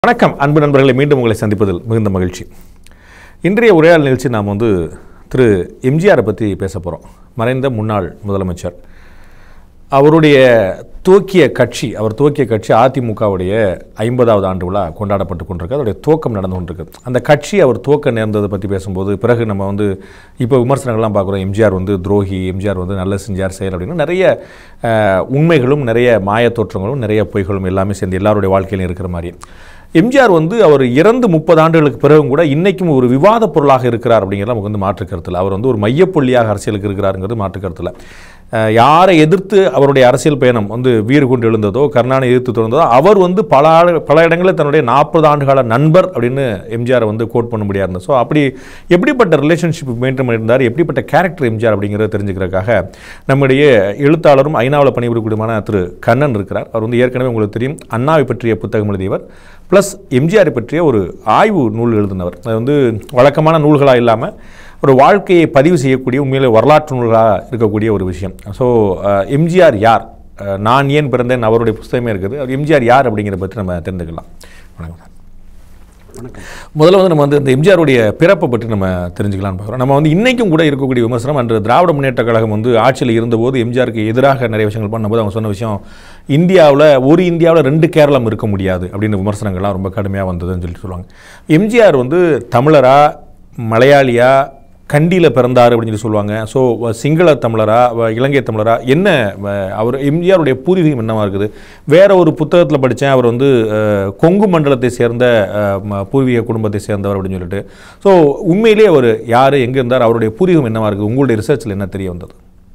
வணக்கம் அன்பு நண்பர்களை மீண்டும் உங்களை சந்திப்பதில் மிகுந்த மகிழ்ச்சி இன்றைய உரையாடல் நிகழ்ச்சி நாம் வந்து திரு எம்ஜிஆரை பற்றி பேச போகிறோம் மறைந்த முன்னாள் முதலமைச்சர் அவருடைய துவக்கிய கட்சி அவர் துவக்கிய கட்சி அதிமுகவுடைய ஐம்பதாவது ஆண்டு விழா கொண்டாடப்பட்டு கொண்டிருக்கு அதோடைய துவக்கம் நடந்து கொண்டிருக்கு அந்த கட்சி அவர் துவக்க நேர்ந்ததை பற்றி பேசும்போது பிறகு நம்ம வந்து இப்போ விமர்சனங்கள்லாம் பார்க்குறோம் எம்ஜிஆர் வந்து துரோகி எம்ஜிஆர் வந்து நல்ல செஞ்சார் செயல் அப்படின்னு நிறைய அஹ், உண்மைகளும் நிறைய மாயத் தோற்றங்களும் நிறைய பொய்களும் எல்லாமே சேர்ந்து எல்லாருடைய வாழ்க்கையிலும் இருக்கிற மாதிரி எம்ஜிஆர் வந்து அவர் இறந்து முப்பது ஆண்டுகளுக்கு பிறகும் கூட இன்னைக்கும் ஒரு விவாத பொருளாக இருக்கிறார் அப்படிங்கிறது நமக்கு வந்து மாற்று கருத்தில் அவர் வந்து ஒரு மையப்புள்ளியாக அரசியலுக்கு இருக்கிறாருங்கிறது மாற்று கருத்தில் அஹ் யாரை எதிர்த்து அவருடைய அரசியல் பயணம் வந்து வீறு கொண்டு எழுந்ததோ கருணாநிதி எதிர்த்து தொடர்ந்ததோ அவர் வந்து பல ஆண்டு- பல இடங்களில் தன்னுடைய நாற்பது ஆண்டுகால நண்பர் அப்படின்னு எம்ஜிஆரை வந்து கோட் பண்ண முடியாது இருந்தது ஸோ அப்படி எப்படிப்பட்ட ரிலேஷன்ஷிப் மெயின்டைன் பண்ணியிருந்தார் எப்படிப்பட்ட கேரக்டர் எம்ஜிஆர் அப்படிங்கிறத தெரிஞ்சுக்கிறதுக்காக நம்முடைய எழுத்தாளரும் ஐநாவில் பணிபுரியக்கூடியமான திரு கண்ணன் இருக்கிறார் அவர் வந்து ஏற்கனவே உங்களுக்கு தெரியும் அண்ணாவை பற்றிய புத்தகம் எழுதியவர் ப்ளஸ் எம்ஜிஆரை பற்றிய ஒரு ஆய்வு நூல் எழுதினவர் அது வந்து வழக்கமான நூல்களாக இல்லாமல் ஒரு வாழ்க்கையை பதிவு செய்யக்கூடிய உண்மையிலே வரலாற்று நூல்களாக இருக்கக்கூடிய ஒரு விஷயம் ஸோ எம்ஜிஆர் யார் அஹ், நான் ஏன் பிறந்தேன் அவருடைய புஸ்தகமே இருக்குது அவர் எம்ஜிஆர் யார் அப்படிங்கிறத பற்றி நம்ம தெரிந்துக்கலாம் வணக்கம் சார் முதல்ல வந்து நம்ம வந்து இந்த எம்ஜிஆருடைய பிறப்பை பற்றி நம்ம தெரிஞ்சுக்கலாம்னு பார்க்குறோம் நம்ம வந்து இன்றைக்கும் கூட இருக்கக்கூடிய விமர்சனம் அன்று திராவிட முன்னேற்ற கழகம் வந்து ஆட்சியில் இருந்தபோது எம்ஜிஆருக்கு எதிராக நிறைய விஷயங்கள் பண்ணும்போது அவங்க சொன்ன விஷயம் இந்தியாவில் ஒரு இந்தியாவில் ரெண்டு கேரளம் இருக்க முடியாது அப்படின்னு விமர்சனங்கள்லாம் ரொம்ப கடுமையாக வந்ததுன்னு சொல்லிட்டு சொல்லுவாங்க எம்ஜிஆர் வந்து தமிழரா மலையாளியா கண்டியில் பிறந்தார் அப்படின்னு சொல்லி சொல்லுவாங்க ஸோ சிங்கள தமிழரா வ- இலங்கை தமிழரா என்ன வ- அவர் எம்ஜிஆருடைய பூர்வீகம் என்னவா இருக்குது வேற ஒரு புத்தகத்தில் படித்தேன் அவர் வந்து அஹ், கொங்கு மண்டலத்தை சேர்ந்த அஹ், ம- பூர்வீக குடும்பத்தை சேர்ந்தவர் அப்படின்னு சொல்லிட்டு ஸோ உண்மையிலேயே அவர் யார் எங்கே இருந்தார் அவருடைய பூர்வீகம் என்னவா இருக்குது உங்களுடைய ரிசர்ச்சில் என்ன தெரிய வந்தது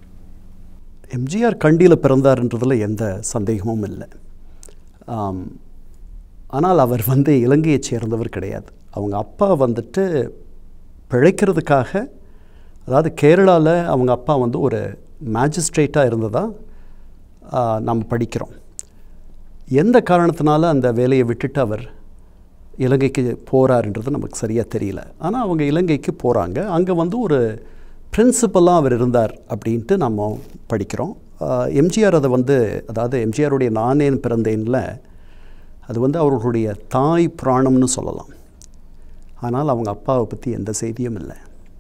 எம்ஜிஆர் கண்டியில் பிறந்தார்ன்றதில் எந்த சந்தேகமும் இல்லை ஆம், ஆனால் அவர் வந்து இலங்கையைச் சேர்ந்தவர் கிடையாது அவங்க அப்பா வந்துட்டு பிழைக்கிறதுக்காக அதாவது கேரளாவில் அவங்க அப்பா வந்து ஒரு மேஜிஸ்ட்ரேட்டாக இருந்ததாக நம்ம படிக்கிறோம் எந்த காரணத்தினால அந்த வேலையை விட்டுட்டு அவர் இலங்கைக்கு போகிறாருன்றது நமக்கு சரியாக தெரியல ஆனால் அவங்க இலங்கைக்கு போகிறாங்க அங்கே வந்து ஒரு பிரின்சிபலாக அவர் இருந்தார் அப்படின்ட்டு நம்ம படிக்கிறோம் ஆஹ் எம்ஜிஆர் அதை வந்து அதாவது எம்ஜிஆருடைய நானேன் பிறந்தேன்ல அது வந்து அவர்களுடைய தாய் புராணம்னு சொல்லலாம் ஆனால் அவங்க அப்பாவை பற்றி எந்த செய்தியும் இல்லை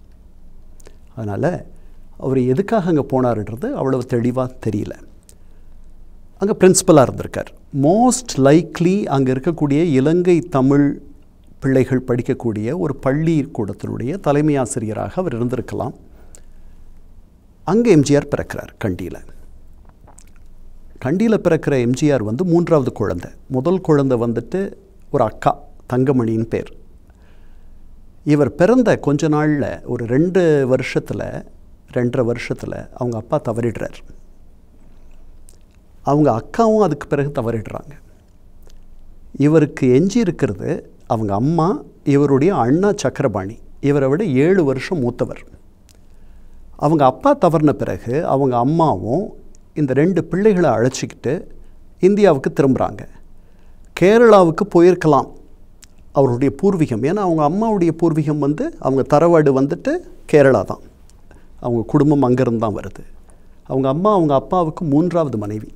அதனால் அவர் எதுக்காக அங்கே போனாருன்றது அவ்வளவு தெளிவாக தெரியல அங்கே பிரின்சிபலாக இருந்திருக்கார் மோஸ்ட் லைக்லி அங்கே இருக்கக்கூடிய இலங்கை தமிழ் பிள்ளைகள் படிக்கக்கூடிய ஒரு பள்ளி கூடத்தினுடைய தலைமை ஆசிரியராக அவர் இருந்திருக்கலாம் அங்கே எம்ஜிஆர் பிறக்கிறார் கண்டியில் கண்டியில் பிறக்கிற எம்ஜிஆர் வந்து மூன்றாவது குழந்தை முதல் குழந்தை வந்துட்டு ஒரு அக்கா தங்கமணின்னு பேர் இவர் பிறந்த கொஞ்ச நாளில் ஒரு ரெண்டு வருஷத்தில் ரெண்டரை வருஷத்தில் அவங்க அப்பா தவறிடுறார் அவங்க அக்காவும் அதுக்கு பிறகு தவறிடுறாங்க இவருக்கு எஞ்சி இருக்கிறது அவங்க அம்மா இவருடைய அண்ணா சக்கரபாணி இவரை விட ஏழு வருஷம் மூத்தவர் அவங்க அப்பா தவறின பிறகு அவங்க அம்மாவும் இந்த ரெண்டு பிள்ளைகளை அழைச்சிக்கிட்டு இந்தியாவுக்கு திரும்புகிறாங்க கேரளாவுக்கு போயிருக்கலாம் அவருடைய பூர்வீகம் ஏன்னா அவங்க அம்மாவுடைய பூர்வீகம் வந்து அவங்க தரவாடு வந்துட்டு கேரளா தான் அவங்க குடும்பம் அங்கேருந்து தான் வருது அவங்க அம்மா அவங்க அப்பாவுக்கு மூன்றாவது மனைவி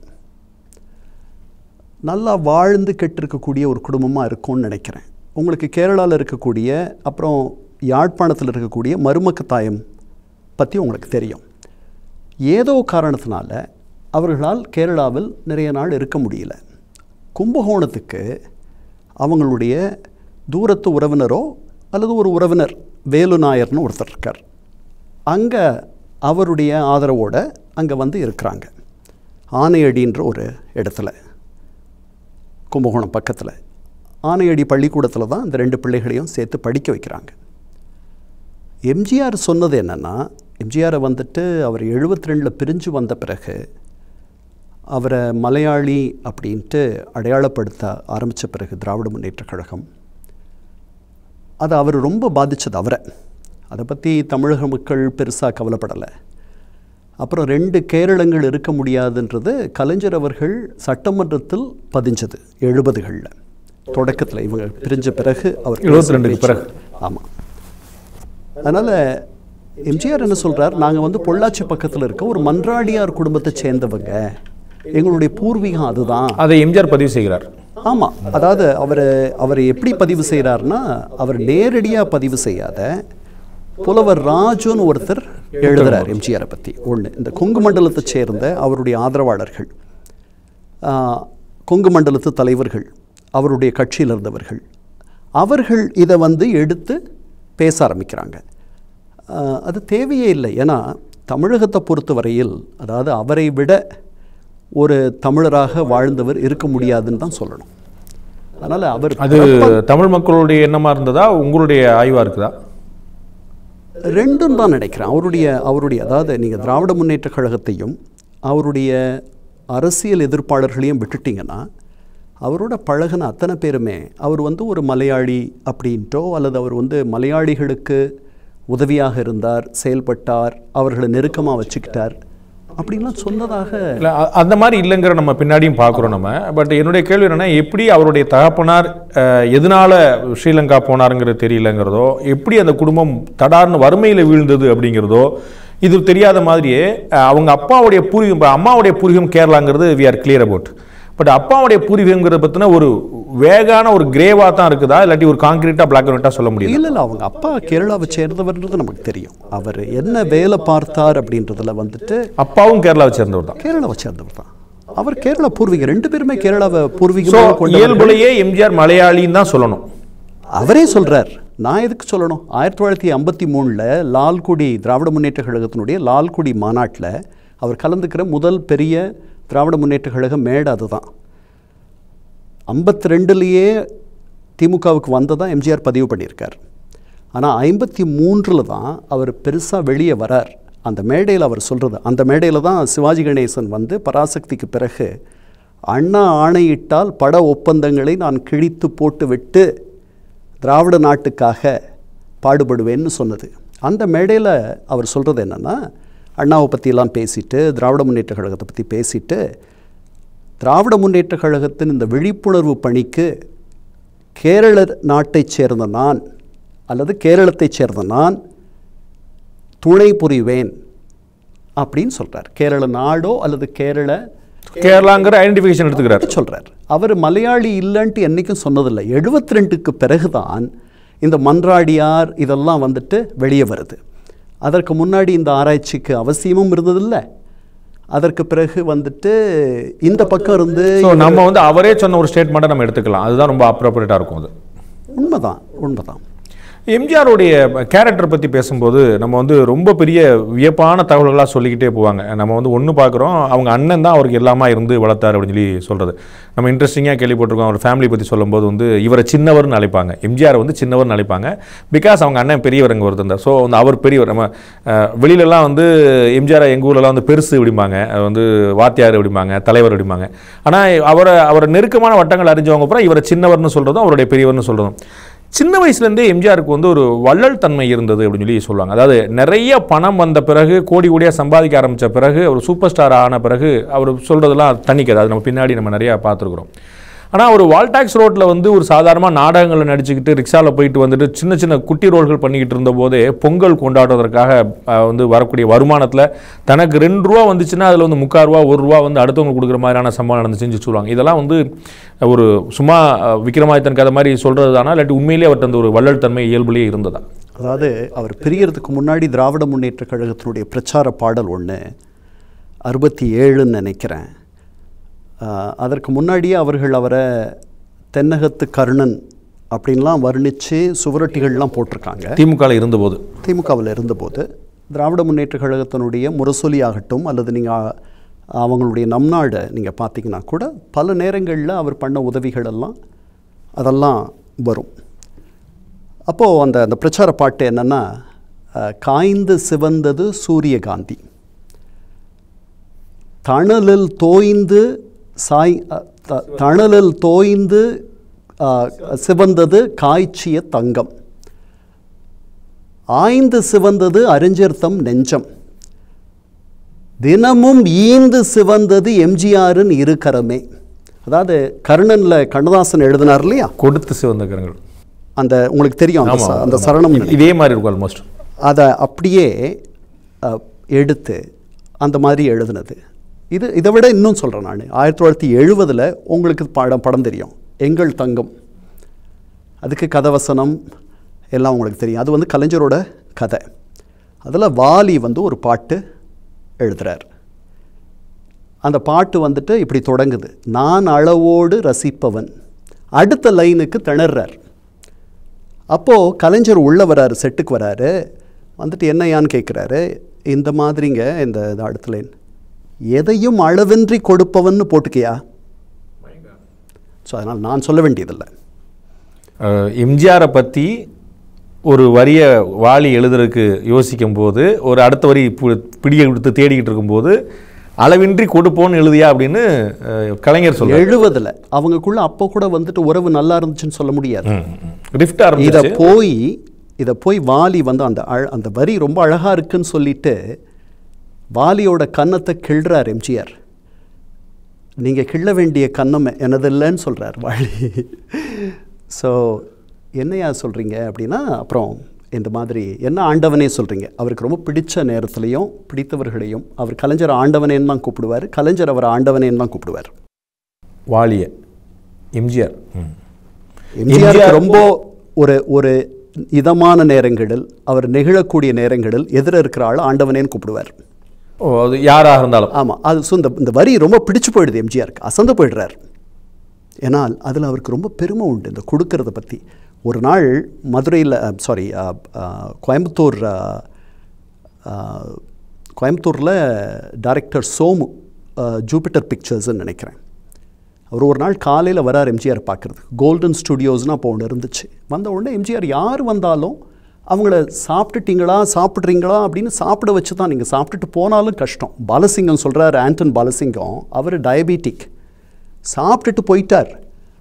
நல்லா வாழ்ந்து கெட்டிருக்கக்கூடிய ஒரு குடும்பமாக இருக்கும்னு நினைக்கிறேன் உங்களுக்கு கேரளாவில் இருக்கக்கூடிய அப்புறம் யாழ்ப்பாணத்தில் இருக்கக்கூடிய மருமக்க தாயம் பற்றி உங்களுக்கு தெரியும் ஏதோ காரணத்தினால அவர்களால் கேரளாவில் நிறைய நாள் இருக்க முடியல கும்பகோணத்துக்கு அவங்களுடைய தூரத்து உறவினரோ அல்லது ஒரு உறவினர் வேலு நாயர்னு ஒருத்தர் இருக்கார் அங்கே அவருடைய ஆதரவோட அங்கே வந்து இருக்கிறாங்க ஆனையடின்ற ஒரு இடத்துல கும்பகோணம் பக்கத்தில் ஆனையடி பள்ளிக்கூடத்தில் தான் இந்த ரெண்டு பிள்ளைகளையும் சேர்த்து படிக்க வைக்கிறாங்க எம்ஜிஆர் சொன்னது என்னென்னா எம்ஜிஆரை வந்துட்டு அவர் 72 ரெண்டில் பிரிஞ்சு வந்த பிறகு அவரை மலையாளி அப்படின்ட்டு அடையாளப்படுத்த ஆரம்பித்த பிறகு திராவிட முன்னேற்றக் கழகம் அது அவர் ரொம்ப பாதித்தது அவரை அதை பற்றி தமிழக மக்கள் பெருசாக கவலைப்படலை அப்புறம் ரெண்டு கேரளங்கள் இருக்க முடியாதுன்றது கலைஞர் அவர்கள் சட்டமன்றத்தில் பதிஞ்சது எழுபதுகளில் தொடக்கத்தில் இவங்க பிரிஞ்ச பிறகு அவர் 72 க்கு பிறகு. ஆமாம் அதனால் எம்ஜிஆர் என்ன சொல்றார் நாங்கள் வந்து பொள்ளாச்சி பக்கத்தில் இருக்க ஒரு மன்றாடியார் குடும்பத்தை சேர்ந்தவங்க எங்களுடைய பூர்வீகம் அதுதான் அதை எம்ஜிஆர் பதிவு செய்கிறார் ஆமாம் அதாவது அவர் அவர் எப்படி பதிவு செய்கிறாருன்னா அவர் நேரடியாக பதிவு செய்யாத புலவர் ராஜுன்னு ஒருத்தர் எழுதுறார் எம்ஜிஆரை பற்றி ஒன்று இந்த கொங்கு மண்டலத்தை சேர்ந்த அவருடைய ஆதரவாளர்கள் ஆ, கொங்கு மண்டலத்து தலைவர்கள் அவருடைய கட்சியில் இருந்தவர்கள் அவர்கள் இதை வந்து எடுத்து பேச ஆரம்பிக்கிறாங்க ஆ, அது தேவையே இல்லை ஏன்னா தமிழகத்தை பொறுத்தவரையில் அதாவது அவரை விட ஒரு தமிழராக வாழ்ந்தவர் இருக்க முடியாதுன்னு தான் சொல்லணும் அதனால் அவர் அது தமிழ் மக்களுடைய எண்ணமா இருந்ததா உங்களுடைய ஆய்வா இருக்குதா ரெண்டும் தான் நினைக்கிறேன் அவருடைய அவருடைய அதாவது நீங்கள் திராவிட முன்னேற்றக் கழகத்தையும் அவருடைய அரசியல் எதிர்ப்பாளர்களையும் விட்டுட்டீங்கன்னா அவரோட பழகின அத்தனை பேருமே அவர் வந்து ஒரு மலையாளி அப்படின்ட்டோ அல்லது அவர் வந்து மலையாளிகளுக்கு உதவியாக இருந்தார் செயல்பட்டார் அவர்களை நெருக்கமாக வச்சுக்கிட்டார் அப்படின்லாம் சொன்னதாக இல்லை அந்த மாதிரி இல்லைங்கிற நம்ம பின்னாடியும் பார்க்குறோம் நம்ம பட் என்னுடைய கேள்வி என்னன்னா எப்படி அவருடைய தகப்பனார் அஹ், எதனால ஸ்ரீலங்கா போனாருங்கிறது தெரியலங்கிறதோ எப்படி அந்த குடும்பம் தடார்னு வறுமையில் வீழ்ந்தது அப்படிங்கிறதோ இது தெரியாத மாதிரியே அஹ், அவங்க அப்பாவுடைய பூர்வீகம் இப்ப அம்மாவுடைய பூர்வீகம் கேரளாங்கிறது we are clear about but அப்பாவுடைய பூர்வீகங்கிறத பற்றின ஒரு வேகான ஒரு கிரேவாக தான் இருக்குதா இல்லாட்டி ஒரு காங்கிரீட்டாக பிளாக் அண்ட் ஒயிட்டாக சொல்ல முடியும் இல்லை இல்லை அவங்க அப்பா கேரளாவை சேர்ந்தவர்ன்றது நமக்கு தெரியும் அவர் என்ன வேலை பார்த்தார் அப்படின்றதுல வந்துட்டு அப்பாவும் கேரளாவை சேர்ந்தவர் தான் கேரளாவை சேர்ந்தவர் தான் அவர் கேரளா பூர்வீகம் ரெண்டு பேருமே கேரளாவை ஸோ பூர்வீகமாக கொண்டவர்கள். இயல்புலையே எம்ஜிஆர் மலையாளின்னு தான் சொல்லணும் அவரே சொல்றார் நான் எதுக்கு சொல்லணும் ஆயிரத்தி தொள்ளாயிரத்தி ஐம்பத்தி மூணில் லால்குடி திராவிட முன்னேற்ற கழகத்தினுடைய லால்குடி மாநாட்டில் அவர் கலந்துக்கிற முதல் பெரிய திராவிட முன்னேற்ற கழக மேடை அதுதான் ஐம்பத்தி ரெண்டுலேயே திமுகவுக்கு வந்ததான் எம்ஜிஆர் பதிவு பண்ணியிருக்கார் ஆனால் ஐம்பத்தி மூன்றில் தான் அவர் பெருசாக வெளியே வரார் அந்த மேடையில் அவர் சொல்கிறது அந்த மேடையில் தான் சிவாஜி கணேசன் வந்து பராசக்திக்கு பிறகு அண்ணா ஆணையிட்டால் பட ஒப்பந்தங்களை நான் கிழித்து போட்டுவிட்டு திராவிட நாட்டுக்காக பாடுபடுவேன்னு சொன்னது அந்த மேடையில் அவர் சொல்கிறது என்னென்னா அண்ணாவை பற்றியெல்லாம் பேசிட்டு திராவிட முன்னேற்ற கழகத்தை பற்றி பேசிட்டு திராவிட முன்னேற்ற கழகத்தின் இந்த விழிப்புணர்வு பணிக்கு கேரள நாட்டைச் சேர்ந்த நான் அல்லது கேரளத்தைச் சேர்ந்த நான் துணை புரிவேன் அப்படின்னு சொல்கிறார் கேரள நாடோ அல்லது கேரள கேரளாங்கிற ஐடென்டிஃபிகேஷன் எடுத்துக்கிறார் சொல்கிறார் அவர் மலையாளி இல்லைன்ட்டு என்றைக்கும் சொன்னதில்லை எழுபத்தி ரெண்டுக்கு பிறகுதான் இந்த மன்றாடியார் இதெல்லாம் வந்துட்டு வெளியே வருது அதற்கு முன்னாடி இந்த ஆராய்ச்சிக்கு அவசியமும் இருந்ததில்ல அதற்கு பிறகு வந்துட்டு இந்த பக்கம் இருந்து ஸோ நம்ம வந்து அவரே சொன்ன ஒரு ஸ்டேட்மெண்ட்டை நம்ம எடுத்துக்கலாம் அதுதான் ரொம்ப அப்ரோப்ரியேட்டாக இருக்கும் அது உண்மைதான் உண்மைதான் எம்ஜிஆருடைய கேரக்டர் பற்றி பேசும்போது நம்ம வந்து ரொம்ப பெரிய வியப்பான தகவல்களாக சொல்லிக்கிட்டே போவாங்க நம்ம வந்து ஒன்று பார்க்குறோம் அவங்க அண்ணன் தான் அவருக்கு எல்லாமா இருந்து வளர்த்தார் அப்படின்னு சொல்லி சொல்கிறது நம்ம இன்ட்ரெஸ்டிங்காக கேள்விப்பட்டிருக்கோம் அவர் ஃபேமிலி பற்றி சொல்லும்போது வந்து இவரை சின்னவர்னு அழைப்பாங்க எம்ஜிஆர் வந்து சின்னவர்னு அழைப்பாங்க பிகாஸ் அவங்க அண்ணன் பெரியவர் அங்கே ஒருத்தர் ஸோ வந்து அவர் பெரியவர் நம்ம அஹ், வெளியிலலாம் வந்து எம்ஜிஆர் எங்கள் ஊர்லலாம் வந்து பெருசு அப்படிம்பாங்க அது வந்து வாத்தியார் அப்படிம்பாங்க தலைவர் அப்படிம்பாங்க ஆனால் அவரை அவரை நெருக்கமான வட்டங்கள் அறிஞ்சவங்க அப்புறம் இவரை சின்னவர்னு சொல்கிறதும் அவருடைய பெரியவர்னு சொல்கிறதும் சின்ன வயசுலேருந்தே எம்ஜிஆருக்கு வந்து ஒரு வள்ளல் தன்மை இருந்தது அப்படின்னு சொல்லி சொல்லுவாங்க அதாவது நிறைய பணம் வந்த பிறகு கோடி கோடியாக சம்பாதிக்க ஆரம்பித்த பிறகு ஒரு சூப்பர் ஸ்டார் ஆன பிறகு அவர் சொல்கிறதெல்லாம் தண்ணிக்கது அது நம்ம பின்னாடி நம்ம நிறையா பார்த்துருக்குறோம் ஆனால் ஒரு வால்டாக்ஸ் ரோட்டில் வந்து ஒரு சாதாரணமாக நாடகங்களில் நடிச்சுக்கிட்டு ரிக்ஷாவில் போயிட்டு வந்துட்டு சின்ன சின்ன குட்டி ரோல்கள் பண்ணிக்கிட்டு இருந்தபோதே பொங்கல் கொண்டாடுவதற்காக அஹ், வந்து வரக்கூடிய வருமானத்தில் தனக்கு ரெண்டு ரூபா வந்துச்சுன்னா அதில் வந்து முக்கால் ரூபா ஒரு ரூபா வந்து அடுத்தவங்களுக்கு கொடுக்குற மாதிரியான சம்பவம் நடந்து செஞ்சு சொல்லுவாங்க இதெல்லாம் வந்து ஒரு சும்மா அஹ், விக்ரமாதித்தன் கதை மாதிரி சொல்கிறது தானா இல்லாட்டி உண்மையிலேயே அவர்கிட்ட அந்த ஒரு வள்ளல் தன்மை இயல்புலேயே இருந்ததா அதாவது அவர் பிரியறதுக்கு முன்னாடி திராவிட முன்னேற்ற கழகத்தினுடைய பிரச்சார பாடல் ஒன்று அறுபத்தி ஏழுன்னு நினைக்கிறேன் ஆஹ், அதற்கு முன்னாடியே அவர்கள் அவரை தென்னகத்து கர்ணன் அப்படின்லாம் வர்ணித்து சுவரொட்டிகள்லாம் போட்டிருக்காங்க திமுகவில் இருந்தபோது திமுகவில் இருந்தபோது திராவிட முன்னேற்ற கழகத்தினுடைய முரசொலி ஆகட்டும் அல்லது நீங்கள் அவங்களுடைய நம்நாடை நீங்கள் பார்த்தீங்கன்னா கூட பல நேரங்களில் அவர் பண்ண உதவிகள் எல்லாம் அதெல்லாம் வரும் அப்போது அந்த அந்த பிரச்சார பாட்டு என்னென்னா காய்ந்து சிவந்தது சூரியகாந்தி தணலில் தோய்ந்து சாய் அ, த- தணலில் தோய்ந்து ஆ, சிவந்தது காய்ச்சிய தங்கம் ஆய்ந்து சிவந்தது அறிஞர்த்தம் நெஞ்சம் தினமும் ஈந்து சிவந்தது எம்ஜிஆரின் இருக்கரமே அதாவது கர்ணனில் கண்ணதாசன் எழுதினார் இல்லையா கொடுத்து சிவந்த கரங்கள் அந்த உங்களுக்கு தெரியும் அந்த ச- ஆமா, அந்த ஆமா. சரணம் இது- இதே மாதிரி இருக்கும் ஆல்மோஸ்ட் அதை அப்படியே அ, எடுத்து அந்த மாதிரி எழுதுனது இது இதை விட இன்னும் சொல்கிறேன் நான் ஆயிரத்தி தொள்ளாயிரத்தி எழுபதில் உங்களுக்கு படம் படம் தெரியும் எங்கள் தங்கம் அதுக்கு கதவசனம் எல்லாம் உங்களுக்கு தெரியும் அது வந்து கலைஞரோட கதை அதில் வாலி வந்து ஒரு பாட்டு எழுதுறார் அந்த பாட்டு வந்துட்டு இப்படி தொடங்குது நான் அளவோடு ரசிப்பவன் அடுத்த லைனுக்கு திணறார் அப்போது கலைஞர் உள்ளே வராரு செட்டுக்கு வராரு வந்துட்டு என்னையான்னு கேட்குறாரு இந்த மாதிரிங்க இந்த இது அடுத்த லைன் எதையும் அளவின்றி கொடுப்பவன்னு போட்டுக்கியா ஸோ அதனால் நான் சொல்ல வேண்டியதில்லை அஹ், எம்ஜிஆரை பற்றி ஒரு வரியை வாலி எழுதுறதுக்கு யோசிக்கும் போது ஒரு அடுத்த வரி பு- பிடியை கொடுத்து தேடிக்கிட்டு இருக்கும்போது அளவின்றி கொடுப்போன்னு எழுதியா அப்படின்னு அஹ், கலைஞர் சொல்ல எழுவதில் அவங்களுக்குள்ள அப்போ கூட வந்துட்டு உறவு நல்லா இருந்துச்சுன்னு சொல்ல முடியாது ரிஃப்ட் இதை ஆரம்பிச்சு போய் இதை போய் வாலி வந்து அந்த அழ அந்த வரி ரொம்ப அழகாக இருக்குன்னு சொல்லிட்டு வாலியோட கன்னத்தை கிள்றார் எம்ஜிஆர் நீங்கள் கிள்ள வேண்டிய கன்னம் எனது இல்லைன்னு சொல்கிறார் வாலி ஸோ என்னையா சொல்கிறீங்க அப்படின்னா அப்புறம் இந்த மாதிரி என்ன ஆண்டவனே சொல்கிறீங்க அவருக்கு ரொம்ப பிடிச்ச நேரத்துலையும் பிடித்தவர்களையும் அவர் கலைஞர் ஆண்டவனேன்னு தான் கூப்பிடுவார் கலைஞர் அவர் ஆண்டவனேன்னு தான் கூப்பிடுவார் வாலிய எம்ஜிஆர் ம். எம்ஜிஆருக்கு எம்ஜிஆர் ரொம்ப ஒரு ஒரு இதமான நேரங்களில் அவர் நெகிழக்கூடிய நேரங்களில் எதிர இருக்கிற ஆள் ஆண்டவனேன்னு கூப்பிடுவார் ஓ அது யாராக இருந்தாலும் ஆமாம் அது ஸோ இந்த இந்த வரி ரொம்ப பிடிச்சு போயிடுது எம்ஜிஆருக்கு அசந்து போயிடுறார் ஏன்னால் அதில் அவருக்கு ரொம்ப பெருமை உண்டு இந்த கொடுக்கறத பற்றி ஒரு நாள் மதுரையில் சாரி கோயம்புத்தூர் அஹ், அஹ், கோயம்புத்தூரில் டைரக்டர் சோமு அஹ், ஜூபிட்டர் பிக்சர்ஸ்ன்னு நினைக்கிறேன் அவர் ஒரு நாள் காலையில் வரார் எம்ஜிஆர் பார்க்குறது கோல்டன் ஸ்டுடியோஸ்னு அப்போ ஒன்று இருந்துச்சு வந்த உடனே எம்ஜிஆர் யார் வந்தாலும் அவங்கள சாப்பிட்டுட்டீங்களா சாப்பிட்றீங்களா அப்படின்னு சாப்பிட வச்சு தான் நீங்கள் சாப்பிட்டுட்டு போனாலும் கஷ்டம் பாலசிங்கம் சொல்கிறார் ஆண்டன் பாலசிங்கம் அவர் டயபெட்டிக் சாப்பிட்டுட்டு போயிட்டார்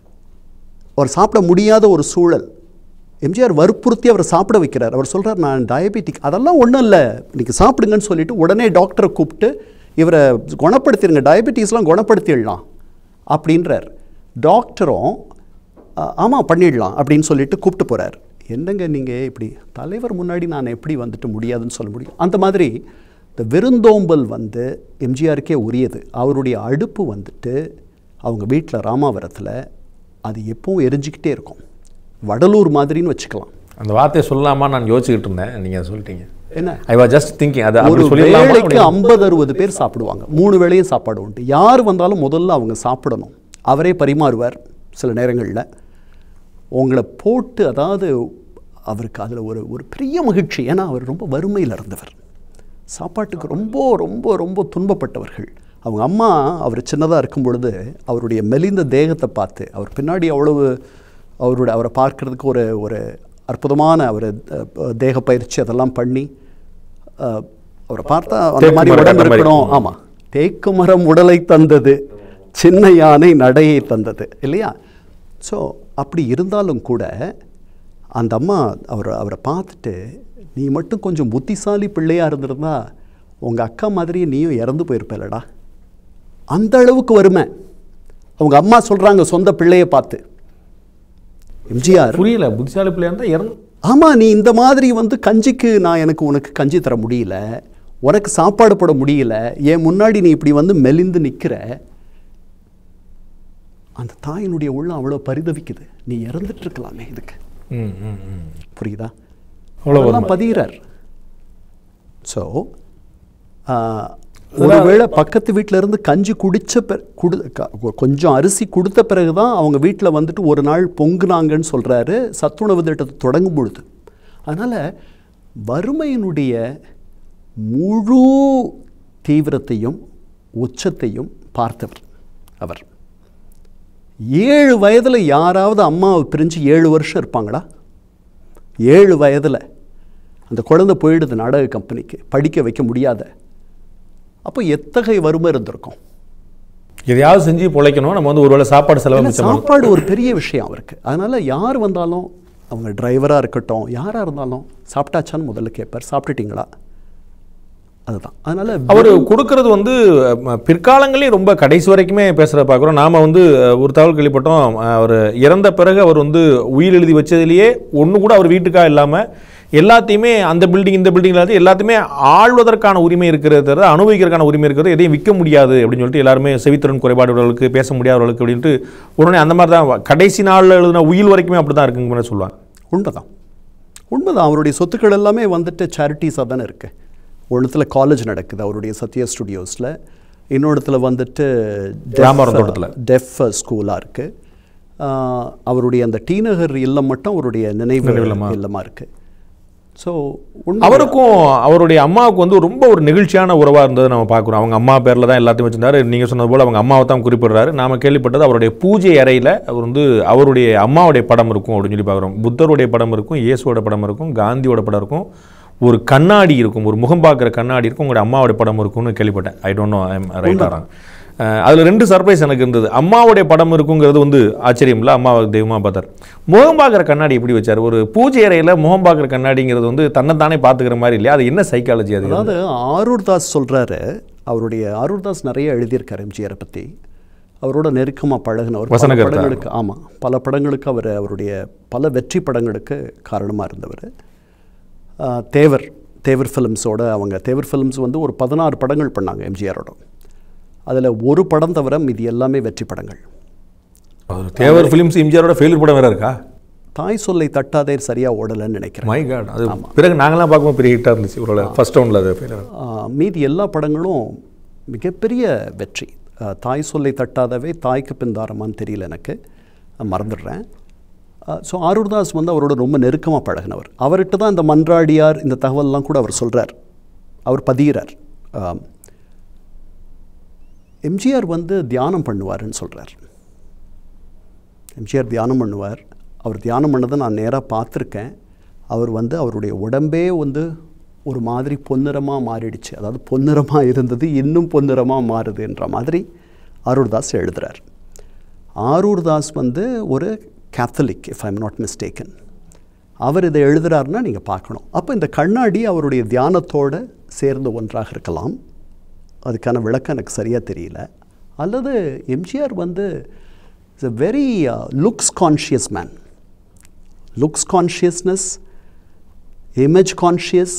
அவர் சாப்பிட முடியாத ஒரு சூழல் எம்ஜிஆர் வற்புறுத்தி அவரை சாப்பிட வைக்கிறார் அவர் சொல்றார் நான் டயபெட்டிக் அதெல்லாம் ஒன்றும் இல்லை நீங்கள் சாப்பிடுங்கன்னு சொல்லிட்டு உடனே டாக்டரை கூப்பிட்டு இவரை குணப்படுத்திடுங்க டயபெட்டிஸ்லாம் குணப்படுத்திடலாம் அப்படின்றார் டாக்டரும் ஆமாம் பண்ணிடலாம் அப்படின்னு சொல்லிட்டு கூப்பிட்டு போகிறார் என்னங்க நீங்கள் இப்படி தலைவர் முன்னாடி நான் எப்படி வந்துட்டு முடியாதுன்னு சொல்ல முடியும் அந்த மாதிரி இந்த விருந்தோம்பல் வந்து எம்ஜிஆருக்கே உரியது அவருடைய அடுப்பு வந்துட்டு அவங்க வீட்டில் ராமாவரத்தில் அது எப்பவும் எரிஞ்சிக்கிட்டே இருக்கும் வடலூர் மாதிரின்னு வச்சுக்கலாம் அந்த வார்த்தையை சொல்லலாமா நான் யோசிச்சுக்கிட்டு இருந்தேன் நீங்கள் சொல்லிட்டீங்க என்ன ஐ வாஸ் ஜஸ்ட் திங்கிங் அது ஒரு அப்படி சொல்லிடலாமா வேளைக்கு அப்படின்னு? ஐம்பது அறுபது பேர் சாப்பிடுவாங்க மூணு வேளையும் சாப்பாடு உண்டு யார் வந்தாலும் முதல்ல அவங்க சாப்பிடணும் அவரே பரிமாறுவார் சில நேரங்களில் உங்களை போட்டு அதாவது அவருக்கு அதில் ஒரு ஒரு பெரிய மகிழ்ச்சி ஏன்னா அவர் ரொம்ப வறுமையில் இருந்தவர் சாப்பாட்டுக்கு ரொம்ப ரொம்ப ரொம்ப துன்பப்பட்டவர்கள் அவங்க அம்மா அவர் சின்னதாக இருக்கும் பொழுது அவருடைய மெலிந்த தேகத்தை பார்த்து அவர் பின்னாடி அவ்வளவு அவரோட அவரை பார்க்கறதுக்கு ஒரு ஒரு அற்புதமான அவர் தேக பயிற்சி அதெல்லாம் பண்ணி அஹ், அவரை பார்த்தா அந்த தேக்கு மாதிரி மரம் உடம்பு அந்த மாதிரி. இருக்கணும் ஆமாம் தேக்கு மரம் உடலை தந்தது சின்ன யானை நடையை தந்தது இல்லையா ஸோ அப்படி இருந்தாலும் கூட அந்த அம்மா அவர் அவரை பார்த்துட்டு நீ மட்டும் கொஞ்சம் புத்திசாலி பிள்ளையா இருந்திருந்தா உங்கள் அக்கா மாதிரியே நீயும் இறந்து போயிருப்பேலடா அந்த அளவுக்கு வறுமை அவங்க அம்மா சொல்கிறாங்க சொந்த பிள்ளையை பார்த்து எம்ஜிஆர் புரியல புத்திசாலி பிள்ளையா இருந்தால் இறந்து ஆமாம் நீ இந்த மாதிரி வந்து கஞ்சிக்கு நான் எனக்கு உனக்கு கஞ்சி தர முடியல உனக்கு சாப்பாடு போட முடியல என் முன்னாடி நீ இப்படி வந்து மெலிந்து நிற்கிற அந்த தாயினுடைய உள்ளம் அவ்வளோ பரிதவிக்குது நீ இறந்துட்டு இருக்கலாமே இதுக்கு ம் ம் ம் புரியுதா அவ்வளோ அதெல்லாம் பதிகிறார் ஸோ ஒருவேளை பக்கத்து வீட்டில இருந்து கஞ்சி குடிச்ச பிற குடு க- கொ- கொஞ்சம் அரிசி கொடுத்த பிறகு தான் அவங்க வீட்டில் வந்துட்டு ஒரு நாள் பொங்குனாங்கன்னு சொல்கிறாரு சத்துணவு திட்டத்தை தொடங்கும் பொழுது அதனால் வறுமையினுடைய முழு தீவிரத்தையும் உச்சத்தையும் பார்த்தவர் அவர் ஏழு வயதில் யாராவது அம்மாவை பிரிஞ்சு ஏழு வருஷம் இருப்பாங்களா ஏழு வயதில் அந்த குழந்தை போயிடுது நாடக கம்பெனிக்கு படிக்க வைக்க முடியாத அப்போ எத்தகைய வறுமை இருந்திருக்கும் எதையாவது செஞ்சு பிழைக்கணும் நம்ம வந்து ஒருவேளை சாப்பாடு செலவு ஏன்னா மிச்சம் சாப்பாடு ஒரு பெரிய விஷயம் அவருக்கு அதனால் யார் வந்தாலும் அவங்க டிரைவராக இருக்கட்டும் யாராக இருந்தாலும் சாப்பிட்டாச்சான்னு முதல்ல கேட்பார் சாப்பிட்டுட்டீங்களா அதுதான் அதனால் அவர் கொடுக்கறது வந்து ம, பிற்காலங்களையும் ரொம்ப கடைசி வரைக்குமே பேசுகிறத பார்க்குறோம் நாம் வந்து அஹ், ஒரு தகவல் கேள்விப்பட்டோம் அவர் இறந்த பிறகு அவர் வந்து உயிர் எழுதி வச்சதுலேயே ஒன்று கூட அவர் வீட்டுக்காக இல்லாமல் எல்லாத்தையுமே அந்த பில்டிங் இந்த பில்டிங் எல்லாத்தையும் எல்லாத்தையுமே ஆள்வதற்கான உரிமை இருக்கிறது தவிர அனுபவிக்கிறதுக்கான உரிமை இருக்கிறது எதையும் விற்க முடியாது அப்படின்னு சொல்லிட்டு எல்லாருமே செவித்திறன் குறைபாடுகளுக்கு பேச முடியாதவர்களுக்கு அப்படின்ட்டு உடனே அந்த மாதிரி தான் கடைசி நாளில் எழுதின உயில் வரைக்குமே அப்படி தான் இருக்குங்கன்னு சொல்லுவாங்க உண்மைதான் உண்மைதான் அவருடைய சொத்துக்கள் எல்லாமே வந்துட்டு சேரிட்டிஸாக தானே இருக்குது ஒன்றுத்தில் காலேஜ் நடக்குது அவருடைய சத்யா ஸ்டுடியோஸில் இன்னொருத்துல வந்துட்டு ராமவரம் தோட்டத்துல. டெஃப் ஸ்கூலாக இருக்குது அவருடைய அந்த டி நகர் இல்லம் மட்டும் அவருடைய நினைவு இல்லமாக இருக்குது ஸோ உண்மை அவருக்கும் அவருடைய அம்மாவுக்கு வந்து ரொம்ப ஒரு நெகிழ்ச்சியான உறவாக இருந்தது நம்ம பார்க்குறோம் அவங்க அம்மா பேரில் தான் எல்லாத்தையும் வச்சிருந்தாரு நீங்கள் சொன்னது போல் அவங்க அம்மாவை தான் குறிப்பிடுறாரு நாம கேள்விப்பட்டது அவருடைய பூஜை அறையில் அவர் வந்து அவருடைய அம்மாவுடைய படம் இருக்கும் அப்படின்னு சொல்லி பார்க்குறோம் புத்தருடைய படம் இருக்கும் இயேசுவோட படம் இருக்கும் காந்தியோட படம் இருக்கும் ஒரு கண்ணாடி இருக்கும் ஒரு முகம் பார்க்குற கண்ணாடி இருக்கும் உங்களுடைய அம்மாவுடைய படம் இருக்கும்னு கேள்விப்பட்டேன் I don't know I am right ஆறாங்க அதில் ரெண்டு சர்ப்ரைஸ் எனக்கு இருந்தது அம்மாவுடைய படம் இருக்குங்கிறது வந்து ஆச்சரியம் இல்லை அம்மாவை தெய்வமாக பார்த்தார் முகம் பார்க்குற கண்ணாடி எப்படி வச்சார் ஒரு பூஜை அறையில் முகம் பார்க்குற கண்ணாடிங்கிறது வந்து தன்னைத்தானே பார்த்துக்கிற மாதிரி இல்லையா அது என்ன சைக்காலஜி அது அதாவது ஆரூர் தாஸ் சொல்கிறாரு அவருடைய ஆரூர் தாஸ் நிறைய எழுதியிருக்காரு எம்ஜிஆரை பற்றி அவரோட நெருக்கமாக பழகினவர் பல வசனகர்த்தா. படங்களுக்கு ஆமாம் பல படங்களுக்கு அவர் அவருடைய பல வெற்றி படங்களுக்கு காரணமாக இருந்தவர் ஆஹ், தேவர் தேவர் ஃபிலிம்ஸோட அவங்க தேவர் ஃபிலிம்ஸ் வந்து ஒரு பதினாறு படங்கள் பண்ணாங்க எம்ஜிஆரோட அதில் ஒரு படம் தவிர மீதி எல்லாமே வெற்றி படங்கள் அவர் தேவர் ஃபிலிம்ஸ் எம்ஜிஆரோட ஃபெயிலியர் படம் வேற இருக்கா தாய் சொல்லை தட்டாதே சரியாக ஓடலைன்னு நினைக்கிறேன் மை காட் அது பிறகு நாங்களாம் பார்க்கும்போது பெரிய ஹிட்டாக இருந்துச்சு ஒரு ஃபர்ஸ்ட் ரவுண்டில் அது failure. ஆஹ், மீதி எல்லா படங்களும் மிகப்பெரிய வெற்றி ஆஹ், தாய் சொல்லை தட்டாதவே தாய்க்கு பின்தாரமான்னு தெரியல எனக்கு நான் மறந்துடுறேன் ஸோ ஆரூர்தாஸ் வந்து அவரோட ரொம்ப நெருக்கமாக பழகினவர் அவர்கிட்ட தான் இந்த மன்றாடியார் இந்த தகவல்லாம் கூட அவர் சொல்கிறார் அவர் பதிகிறார் ஆம். எம்ஜிஆர் வந்து தியானம் பண்ணுவாருன்னு சொல்கிறார் எம்ஜிஆர் தியானம் பண்ணுவார் அவர் தியானம் பண்ணதை நான் நேராக பார்த்துருக்கேன் அவர் வந்து அவருடைய உடம்பே வந்து ஒரு மாதிரி பொன்னிறமாக மாறிடுச்சு அதாவது பொன்னிறமாக இருந்தது இன்னும் பொன்னிறமாக மாறுதுன்ற மாதிரி ஆரூர்தாஸ் எழுதுறார் ஆரூர்தாஸ் வந்து ஒரு Catholic if I'm not mistaken அவர் இதை எழுதுறாருன்னா நீங்கள் பார்க்கணும் அப்போ இந்த கண்ணாடி அவருடைய தியானத்தோடு சேர்ந்த ஒன்றாக இருக்கலாம் அதுக்கான விளக்கம் எனக்கு சரியாக தெரியல அல்லது எம்ஜிஆர் வந்து is a very looks conscious man looks consciousness image conscious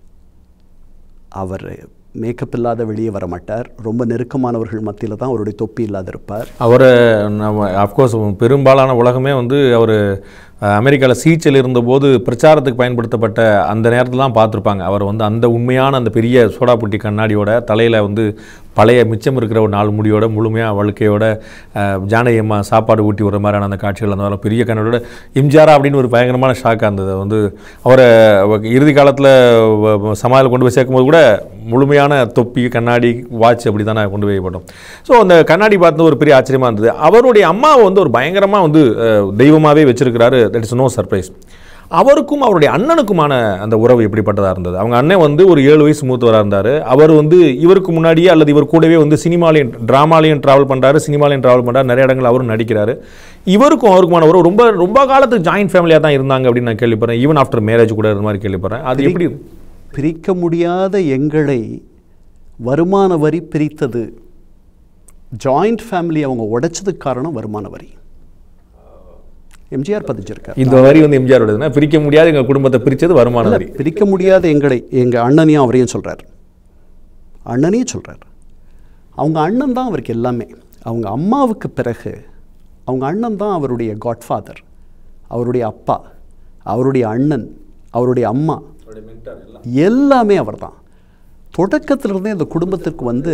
அவர் மேக்கப் இல்லாத வெளியே வர மாட்டார் ரொம்ப நெருக்கமானவர்கள் மத்தியில் தான் அவருடைய தொப்பி இல்லாத இருப்பார் அவரை நம்ம அஃப்கோர்ஸ் பெரும்பாலான உலகமே வந்து அவர் அமெரிக்காவில் சீச்சல் இருந்தபோது பிரச்சாரத்துக்கு பயன்படுத்தப்பட்ட அந்த நேரத்தில் தான் பார்த்துருப்பாங்க அவர் வந்து அந்த உண்மையான அந்த பெரிய சோடாப்புட்டி கண்ணாடியோட தலையில் வந்து பழைய மிச்சம் இருக்கிற ஒரு நாலு முடியோட முழுமையாக வழுக்கையோட அஹ், ஜானகி அம்மா சாப்பாடு ஊட்டி விடுற மாதிரியான அந்த காட்சிகள் அந்த மாதிரி பெரிய கண்ணாடியோட எம்ஜிஆரா அப்படின்னு ஒரு பயங்கரமான ஷாக்காக இருந்தது வந்து அவரை இறுதி காலத்தில் சமாதியில் கொண்டு போய் சேர்க்கும்போது கூட முழுமையான தொப்பி கண்ணாடி வாட்ச் அப்படி தானே கொண்டு போய் போட்டோம் ஸோ அந்த கண்ணாடி பார்த்து ஒரு பெரிய ஆச்சரியமாக இருந்தது அவருடைய அம்மாவை வந்து ஒரு பயங்கரமாக வந்து அஹ், தெய்வமாகவே வச்சிருக்கிறாரு தட் இஸ் நோ சர்ப்ரைஸ் அவருக்கும் அவருடைய அண்ணனுக்குமான அந்த உறவு எப்படிப்பட்டதாக இருந்தது அவங்க அண்ணன் வந்து ஒரு ஏழு வயசு மூத்தவராக இருந்தார் அவர் வந்து இவருக்கு முன்னாடியே அல்லது இவர் கூடவே வந்து சினிமாலையும் ட்ராமாலையும் ட்ராவல் பண்ணுறாரு சினிமாலையும் ட்ராவல் பண்ணுறாரு நிறைய இடங்கள் அவரும் நடிக்கிறாரு இவருக்கும் அவருக்குமான உறவு ரொம்ப ரொம்ப காலத்துக்கு ஜாயின்ட் ஃபேமிலியாக தான் இருந்தாங்க அப்படின்னு நான் கேள்விப்படுறேன் ஈவன் ஆஃப்டர் மேரேஜ் கூட இருந்த மாதிரி கேள்விப்படுறேன் அது எப்படி பிரிக்க முடியாத எங்களை வருமான வரி பிரித்தது ஜாயிண்ட் ஃபேமிலி அவங்க உடைச்சதுக்கு காரணம் வருமான வரி எம்ஜிஆர் பதிச்சிருக்கார் இந்த வரி வந்து எம்ஜிஆரோடதுன்னா பிரிக்க முடியாத எங்கள் குடும்பத்தை பிரித்தது வருமான வரி பிரிக்க முடியாத எங்களை எங்கள் அண்ணனையும் அவரையும் சொல்கிறார் அண்ணனையும் சொல்கிறார் அவங்க அண்ணன் தான் அவருக்கு எல்லாமே அவங்க அம்மாவுக்கு பிறகு அவங்க அண்ணன் தான் அவருடைய காட்ஃபாதர் அவருடைய அப்பா அவருடைய அண்ணன் அவருடைய அம்மா எல்லாமே அவர் தான் தொடக்கத்திலிருந்தே அந்த குடும்பத்திற்கு வந்து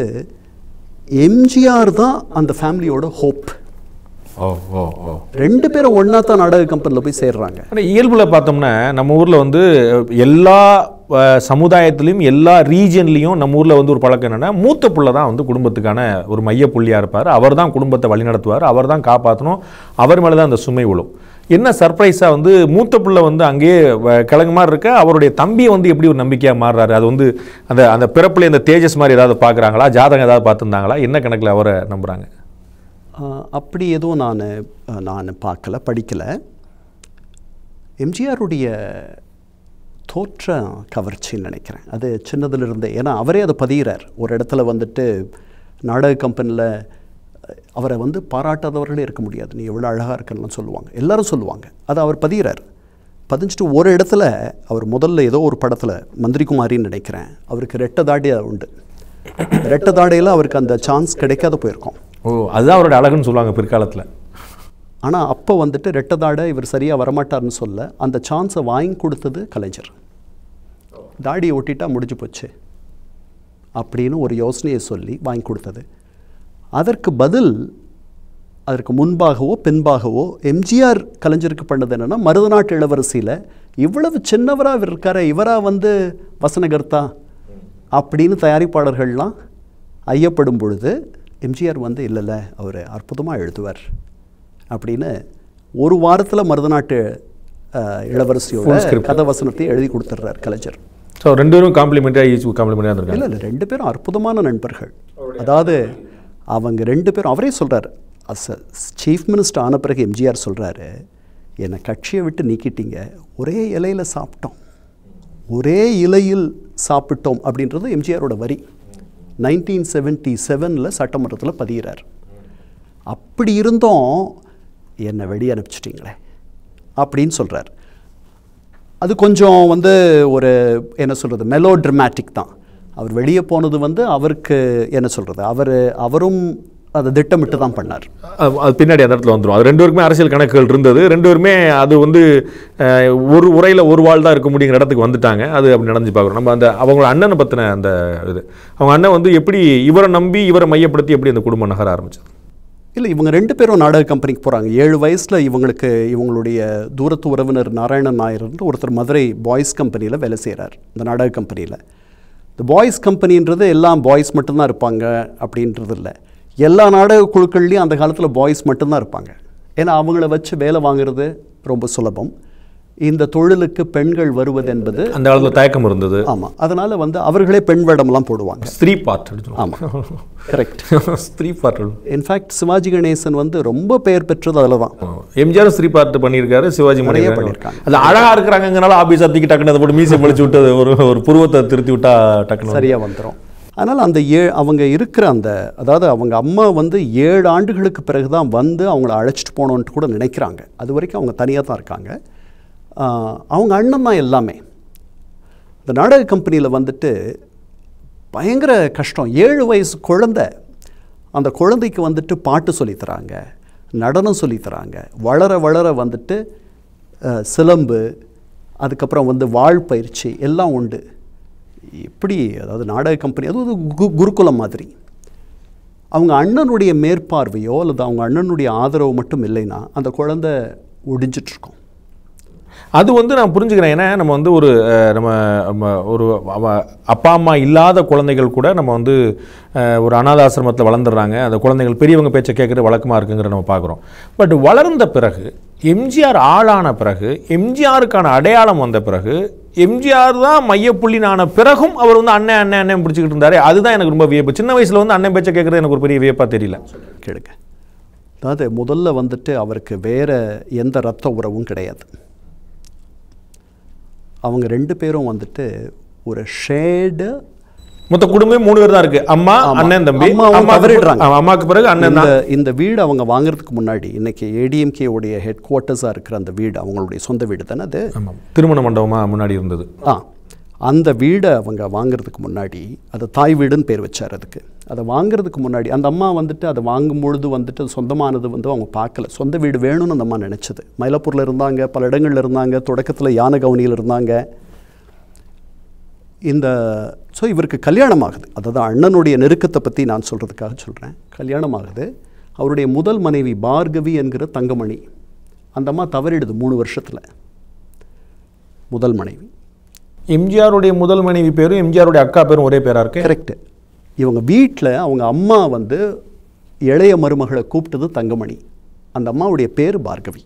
எம்ஜிஆர் தான் அந்த ஃபேமிலியோட ஹோப் ஓ ஓ ஓ ரெண்டு பேரும் ஒன்றா தான் நாடக கம்பெனியில் போய் சேர்றாங்க ஆனால் இயல்பில் பார்த்தோம்னா நம்ம ஊரில் வந்து எல்லா அஹ், சமுதாயத்திலையும் எல்லா ரீஜன்லேயும் நம்ம ஊரில் வந்து ஒரு பழக்கம் என்னென்னா மூத்த புள்ள தான் வந்து குடும்பத்துக்கான ஒரு மைய புள்ளியாக இருப்பார் அவர் தான் குடும்பத்தை வழிநடத்துவார் அவர் தான் காப்பாற்றணும் அவர் மேலே தான் அந்த சுமை விழும் என்ன சர்ப்ரைஸாக வந்து மூத்த புள்ள வந்து அங்கேயே வ- கிழங்கு மாதிரி இருக்க அவருடைய தம்பியை வந்து எப்படி ஒரு நம்பிக்கையாக மாறுறாரு அது வந்து அந்த அந்த பிறப்புல இந்த தேஜஸ் மாதிரி ஏதாவது பார்க்குறாங்களா ஜாதகம் ஏதாவது பார்த்துருந்தாங்களா என்ன கணக்கில் அவரை நம்புகிறாங்க ஆஹ் அப்படி எதுவும் நான் நான் பார்க்கல படிக்கல எம்ஜிஆருடைய தோற்ற கவர்ச்சின்னு நினைக்கிறேன் அது சின்னதுலேருந்தே ஏன்னா அவரே அதை பதிகிறார் ஒரு இடத்துல வந்துட்டு நாடக கம்பெனியில் அவரை வந்து பாராட்டாதவர்களே இருக்க முடியாது நீ எவ்வளோ அழகாக இருக்கன்னு சொல்லுவாங்க எல்லாரும் சொல்லுவாங்க அதை அவர் பதிகிறார் பதிஞ்சிட்டு ஒரு இடத்துல அவர் முதல்ல ஏதோ ஒரு படத்தில் மந்திரி குமாரின்னு நினைக்கிறேன் அவருக்கு ரெட்டை தாடி உண்டு ரெட்டை தாடையில் அவருக்கு அந்த சான்ஸ் கிடைக்காத போயிருக்கோம் ஓ அதுதான் அவரோட அழகுன்னு சொல்லுவாங்க பிற்காலத்தில் ஆனால் அப்போ வந்துட்டு ரெட்டை தாடை இவர் சரியாக வரமாட்டார்னு சொல்ல அந்த சான்ஸை வாங்கி கொடுத்தது கலைஞர் தாடியை ஒட்டிட்டா முடிஞ்சு போச்சு அப்படின்னு ஒரு யோசனையை சொல்லி வாங்கி கொடுத்தது அதற்கு பதில் அதற்கு முன்பாகவோ பின்பாகவோ எம்ஜிஆர் கலைஞருக்கு பண்ணது என்னென்னா மருதநாட்டு இளவரசியில் இவ்வளவு சின்னவராக இவர் இருக்காரே இவராக வந்து வசனகர்த்தா அப்படின்னு தயாரிப்பாளர்கள்லாம் ஐயப்படும் பொழுது எம்ஜிஆர் வந்து இல்லைல்ல அவர் அற்புதமாக எழுதுவார் அப்படின்னு ஒரு வாரத்தில் மருதநாட்டு அஹ், இளவரசியோட Full script. கதை வசனத்தை எழுதி கொடுத்துட்றார் கலைஞர் ஸோ ரெண்டு பேரும் காம்ப்ளிமெண்ட்டாக ஈச் காம்ப்ளிமெண்ட்டாக இருந்திருக்காங்க இல்லை இல்லை ரெண்டு பேரும் அற்புதமான நண்பர்கள் அதாவது அவங்க ரெண்டு பேரும் அவரே சொல்கிறார் அஸ் சீஃப் மினிஸ்டர் ஆன பிறகு எம்ஜிஆர் சொல்கிறாரு என்னை கட்சியை விட்டு நீக்கிட்டீங்க ஒரே இலையில் சாப்பிட்டோம் ஒரே இலையில் சாப்பிட்டோம் அப்படின்றது எம்ஜிஆரோட வரி நைன்டீன் செவன்ட்டி செவனில் சட்டமன்றத்தில் பதிகிறார் அப்படி இருந்தும் என்னை வெளியே அனுப்பிச்சிட்டிங்களே அப்படின்னு சொல்கிறார் அது கொஞ்சம் வந்து ஒரு என்ன சொல்கிறது மெலோ ட்ரமாட்டிக் தான் அவர் வெளியே போனது வந்து அவருக்கு என்ன சொல்கிறது அவர் அவரும் அதை திட்டமிட்டு தான் பண்ணார் அது அது பின்னாடி அந்த இடத்துல வந்துடும் அது ரெண்டு பேருக்குமே அரசியல் கணக்குகள் இருந்தது ரெண்டு பேருமே அது வந்து அஹ், ஒரு உரையில் ஒரு வாழ் தான் இருக்க முடியுங்கிற இடத்துக்கு வந்துட்டாங்க அது அப்படி நடந்து பார்க்குறோம் நம்ம அந்த அவங்களோட அண்ணனை பற்றின அந்த இது அவங்க அண்ணன் வந்து எப்படி இவரை நம்பி இவரை மையப்படுத்தி எப்படி அந்த குடும்பம் நகர ஆரம்பிச்சது இல்லை இவங்க ரெண்டு பேரும் நாடக கம்பெனிக்கு போகிறாங்க ஏழு வயசில் இவங்களுக்கு இவங்களுடைய தூரத்து உறவினர் நாராயணன் நாயர்ன்ற ஒருத்தர் மதுரை பாய்ஸ் கம்பெனியில் வேலை செய்கிறார் இந்த நாடக கம்பெனியில் இந்த பாய்ஸ் கம்பெனின்றது எல்லாம் பாய்ஸ் மட்டும்தான் இருப்பாங்க அப்படின்றது இல்லை எல்லா நாடக குழுக்கள்லையும் அந்த காலத்தில் பாய்ஸ் மட்டும்தான் இருப்பாங்க ஏன்னா அவங்கள வச்சு வேலை வாங்குறது ரொம்ப சுலபம் இந்த தொழிலுக்கு பெண்கள் வருவது என்பது அந்த காலத்தில் தயக்கம் இருந்தது ஆமாம் அதனால் வந்து அவர்களே பெண் வேடம்லாம் போடுவாங்க ஸ்திரீ பார்ட் ஆமாம் கரெக்ட் ஸ்திரீ பார்ட் இன்ஃபேக்ட் சிவாஜி கணேசன் வந்து ரொம்ப பெயர் பெற்றது அதில் தான் எம்ஜிஆர் ஸ்ரீ பார்ட் பண்ணியிருக்காரு சிவாஜி நிறைய பண்ணியிருக்காரு பண்ணியிருக்காங்க. அது அழகா இருக்கிறாங்கனால ஆபீஸ் அத்திக்கு டக்குனு அதை போட்டு மீசை பழிச்சு விட்டு அது ஒரு ஒரு புருவத்தை திருத்தி விட்டா டக்குனு சரியாக வந்துடும் அதனால் அந்த ஏ அவங்க இருக்கிற அந்த அதாவது அவங்க அம்மா வந்து ஏழு ஆண்டுகளுக்கு பிறகு தான் வந்து அவங்கள அழைச்சிட்டு போகணுன்ட்டு கூட நினைக்கிறாங்க அது வரைக்கும் அவங்க தனியாக தான் இருக்காங்க ஆஹ், அவங்க அண்ணன் தான் எல்லாமே இந்த நாடக கம்பெனியில் வந்துட்டு பயங்கர கஷ்டம் ஏழு வயசு குழந்தை அந்த குழந்தைக்கு வந்துட்டு பாட்டு சொல்லித் தராங்க நடனம் சொல்லித் தராங்க வளர வளர வந்துட்டு அஹ், சிலம்பு அதுக்கப்புறம் வந்து வாழ் பயிற்சி எல்லாம் உண்டு எப்படி அதாவது நாடக கம்பெனி அது ஒரு கு- குருகுலம் மாதிரி அவங்க அண்ணனுடைய மேற்பார்வையோ அல்லது அவங்க அண்ணனுடைய ஆதரவு மட்டும் இல்லைன்னா அந்த குழந்தை ஒடிஞ்சிட்டு இருக்கும் அது வந்து நான் புரிஞ்சுக்கிறேன் ஏன்னா நம்ம வந்து ஒரு அஹ், நம்ம நம்ம ஒரு அவ- அப்பா அம்மா இல்லாத குழந்தைகள் கூட நம்ம வந்து அஹ், ஒரு அனாதாசிரமத்தில் வளர்ந்துடுறாங்க அந்த குழந்தைகள் பெரியவங்க பேச்சை கேட்குறது வழக்கமாக இருக்குங்கிற நம்ம பார்க்குறோம் பட் வளர்ந்த பிறகு எம்ஜிஆர் ஆளான பிறகு எம்ஜிஆருக்கான அடையாளம் வந்த பிறகு எம்ஜிஆர் தான் மையப்புள்ளினான பிறகும் அவர் வந்து அண்ணன் அண்ணன் அண்ணன் பிடிச்சிக்கிட்டு இருந்தாரு அதுதான் எனக்கு ரொம்ப வியப்பு சின்ன வயசில் வந்து அண்ணன் பேச்சை கேட்குறது எனக்கு ஒரு பெரிய வியப்பாக தெரியல கேளுங்க அதாவது முதல்ல வந்துட்டு அவருக்கு வேற எந்த ரத்த உறவும் கிடையாது அவங்க ரெண்டு பேரும் வந்துட்டு ஒரு ஷேடு மொத்த குடும்பமே மூணு பேர் தான் இருக்கு அம்மா ஆமா. அண்ணன் தம்பி அம்மாவும் அம்மாவுக்கு தவறிடுறாங்க. ஆமா, அம்மாவுக்கு பிறகு அண்ணன் இந்த தான் இந்த வீடு அவங்க வாங்குறதுக்கு முன்னாடி இன்னைக்கு ஏடிஎம்கே உடைய ஹெட் குவார்ட்டர்ஸாக இருக்கிற அந்த வீடு அவங்களுடைய சொந்த வீடு தானே அது ஆமாம் திருமண மண்டபமாக முன்னாடி இருந்தது ஆ அந்த வீடை அவங்க வாங்குறதுக்கு முன்னாடி அது தாய் வீடுன்னு பேர் வச்சார் அதுக்கு அதை வாங்குறதுக்கு முன்னாடி அந்த அம்மா வந்துட்டு அதை வாங்கும் பொழுது வந்துட்டு அது சொந்தமானது வந்து அவங்க பார்க்கல சொந்த வீடு வேணும்னு அந்த அம்மா நினச்சது மயிலாப்பூரில் இருந்தாங்க பல இடங்கள்ல இருந்தாங்க தொடக்கத்தில் யானகவுனியில் இருந்தாங்க இந்த ஸோ இவருக்கு கல்யாணம் ஆகுது அதாவது அண்ணனுடைய நெருக்கத்தை பற்றி நான் சொல்கிறதுக்காக சொல்கிறேன் கல்யாணம் ஆகுது அவருடைய முதல் மனைவி பார்கவி என்கிற தங்கமணி அந்த அம்மா தவறிடுது மூணு வருஷத்தில் முதல் மனைவி எம்ஜிஆருடைய முதல் மனைவி பேரும் எம்ஜிஆருடைய அக்கா பேரும் ஒரே பேரா இருக்கு கரெக்டு இவங்க வீட்டில் அவங்க அம்மா வந்து இளைய மருமகளை கூப்பிட்டது தங்கமணி அந்த அம்மாவுடைய பேர் பார்கவி